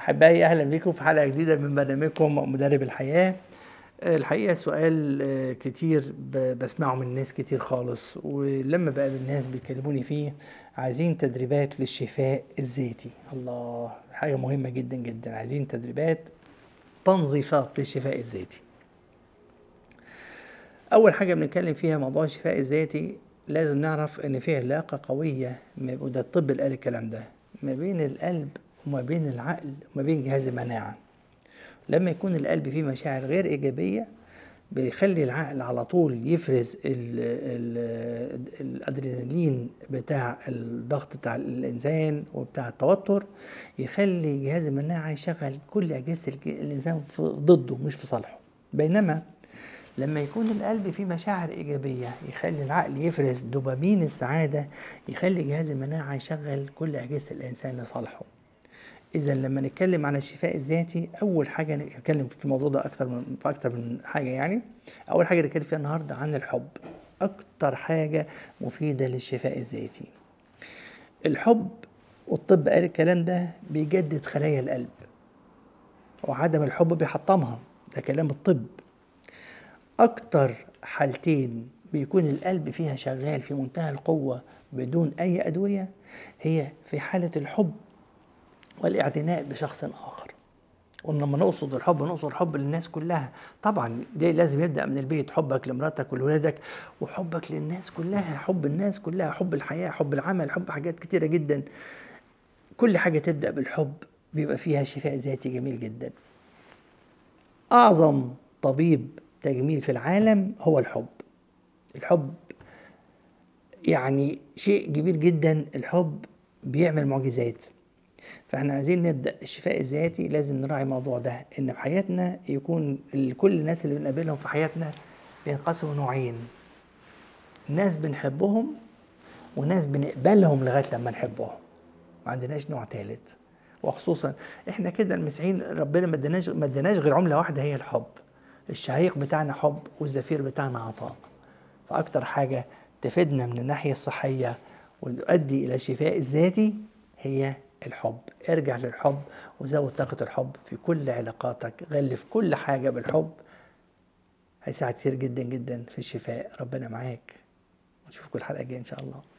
أحبائي أهلا بكم في حلقة جديدة من برنامجكم مدرب الحياة الحقيقة سؤال آه، كتير ب- بسمعه من ناس كتير خالص ولما بقابل الناس بيكلموني فيه عايزين تدريبات للشفاء الذاتي الله حاجة مهمة جدا جدا عايزين تدريبات تنظيفات للشفاء الذاتي أول حاجة بنتكلم فيها موضوع الشفاء الذاتي لازم نعرف إن في علاقة قوية ما- وده الطب اللي قال الكلام ده ما بين القلب وما بين العقل وما بين جهاز المناعة لما يكون القلب فيه مشاعر غير إيجابية بيخلي العقل على طول يفرز ال ال الأدرينالين بتاع الضغط بتاع الإنسان وبتاع التوتر يخلي جهاز المناعة يشغل كل أجهزة الج- الإنسان في ضده مش في صالحه بينما لما يكون القلب فيه مشاعر إيجابية يخلي العقل يفرز دوبامين السعادة يخلي جهاز المناعة يشغل كل أجهزة الإنسان لصالحه إذا لما نتكلم عن الشفاء الذاتي أول حاجة نتكلم في الموضوع ده أكتر من في أكتر من حاجة يعني أول حاجة نتكلم فيها النهاردة عن الحب أكتر حاجة مفيدة للشفاء الذاتي الحب والطب قال الكلام ده بيجدد خلايا القلب وعدم الحب بيحطمها ده كلام الطب أكتر حالتين بيكون القلب فيها شغال في منتهى القوة بدون أي أدوية هي في حالة الحب والاعتناء بشخص آخر ولما نقصد الحب نقصد الحب للناس كلها طبعا ده لازم يبدأ من البيت حبك لمراتك ولولادك وحبك للناس كلها حب الناس كلها حب الحياة حب العمل حب حاجات كتيرة جدا كل حاجة تبدأ بالحب بيبقى فيها شفاء ذاتي جميل جدا أعظم طبيب تجميل في العالم هو الحب الحب يعني شيء كبير جدا الحب بيعمل معجزات فاحنا عايزين نبدا الشفاء الذاتي لازم نراعي الموضوع ده ان في حياتنا يكون ال- كل الناس اللي بنقابلهم في حياتنا بينقسموا نوعين ناس بنحبهم وناس بنقبلهم لغايه لما نحبهم ما عندناش نوع ثالث وخصوصا احنا كده المسيحيين ربنا ما اداناش ما اداناش غير عمله واحده هي الحب الشهيق بتاعنا حب والزفير بتاعنا عطاء فاكتر حاجه تفيدنا من الناحيه الصحيه وتؤدي الى الشفاء الذاتي هي الحب ارجع للحب وزود طاقه الحب في كل علاقاتك غلف كل حاجه بالحب هيساعد كتير جدا جدا في الشفاء ربنا معاك ونشوفكم الحلقه الجايه ان شاء الله